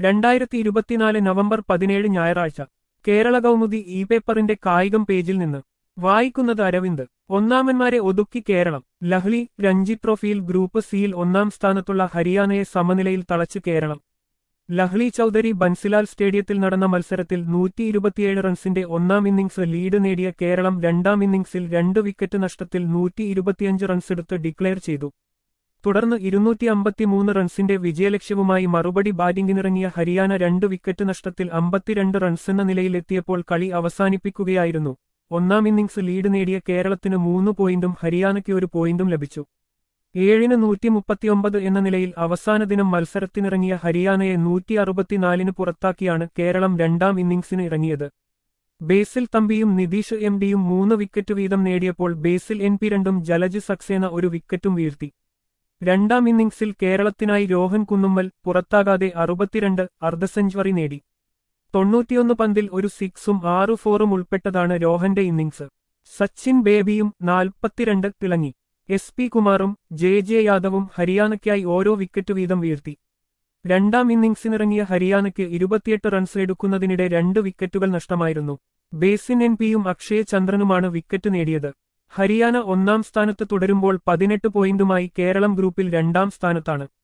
രണ്ടായിരത്തി ഇരുപത്തിനാല് നവംബർ പതിനേഴ് ഞായറാഴ്ച കേരള കൗമുദി ഇ പേപ്പറിന്റെ കായികം പേജിൽ നിന്ന് വായിക്കുന്നത് അരവിന്ദ് ഒന്നാമന്മാരെ ഒതുക്കി കേരളം ലഹ്ലി രഞ്ജി ട്രോഫിയിൽ ഗ്രൂപ്പ് സിയിൽ ഒന്നാം സ്ഥാനത്തുള്ള ഹരിയാനയെ സമനിലയിൽ തളച്ച് കേരളം ലഹ്ലി ചൌധരി ബൻസിലാൽ സ്റ്റേഡിയത്തിൽ നടന്ന മത്സരത്തിൽ നൂറ്റി ഇരുപത്തിയേഴ് റൺസിന്റെ ഒന്നാം ഇന്നിംഗ്സ് ലീഡ് നേടിയ കേരളം രണ്ടാം ഇന്നിംഗ്സിൽ രണ്ട് വിക്കറ്റ് നഷ്ടത്തിൽ നൂറ്റി ഇരുപത്തിയഞ്ച് റൺസെടുത്ത് ഡിക്ലെയർ ചെയ്തു തുടർന്ന് ഇരുന്നൂറ്റി അമ്പത്തിമൂന്ന് റൺസിന്റെ വിജയലക്ഷ്യവുമായി മറുപടി ബാറ്റിംഗിനിറങ്ങിയ ഹരിയാന രണ്ട് വിക്കറ്റ് നഷ്ടത്തിൽ അമ്പത്തിരണ്ട് റൺസെന്ന നിലയിലെത്തിയപ്പോൾ കളി അവസാനിപ്പിക്കുകയായിരുന്നു ഒന്നാം ഇന്നിംഗ്സ് ലീഡ് നേടിയ കേരളത്തിന് മൂന്ന് പോയിന്റും ഹരിയാനയ്ക്ക് ഒരു പോയിന്റും ലഭിച്ചു ഏഴിന് നൂറ്റി മുപ്പത്തിയൊമ്പത് എന്ന നിലയിൽ അവസാന ദിനം മത്സരത്തിനിറങ്ങിയ ഹരിയാനയെ നൂറ്റി അറുപത്തിനാലിന് പുറത്താക്കിയാണ് കേരളം രണ്ടാം ഇന്നിംഗ്സിന് ഇറങ്ങിയത് ബേസിൽ തമ്പിയും നിതീഷ് എം ഡിയും മൂന്ന് വിക്കറ്റ് വീതം നേടിയപ്പോൾ ബേസിൽ എൻ പി രണ്ടും ജലജ് സക്സേന ഒരു വിക്കറ്റും വീഴ്ത്തി രണ്ടാം ഇന്നിംഗ്സിൽ കേരളത്തിനായി രോഹൻ കുന്നുമ്മൽ പുറത്താകാതെ അറുപത്തിരണ്ട് അർദ്ധ സെഞ്ചുറി നേടി തൊണ്ണൂറ്റിയൊന്ന് പന്തിൽ ഒരു സിക്സും ആറു ഫോറും ഉൾപ്പെട്ടതാണ് രോഹന്റെ ഇന്നിംഗ്സ് സച്ചിൻ ബേബിയും നാൽപ്പത്തിരണ്ട് തിളങ്ങി എസ് പി കുമാറും ജെ ജെ യാദവും ഹരിയാനയ്ക്കായി ഓരോ വിക്കറ്റ് വീതം വീഴ്ത്തി രണ്ടാം ഇന്നിംഗ്സിനിറങ്ങിയ ഹരിയാനയ്ക്ക് ഇരുപത്തിയെട്ട് റൺസ് എടുക്കുന്നതിനിടെ രണ്ട് വിക്കറ്റുകൾ നഷ്ടമായിരുന്നു ബേസിൻ എൻ പിയും അക്ഷയ് ചന്ദ്രനുമാണ് വിക്കറ്റ് നേടിയത് ഹരിയാന ഒന്നാം സ്ഥാനത്ത് തുടരുമ്പോൾ പതിനെട്ട് പോയിന്റുമായി കേരളം ഗ്രൂപ്പിൽ രണ്ടാം സ്ഥാനത്താണ്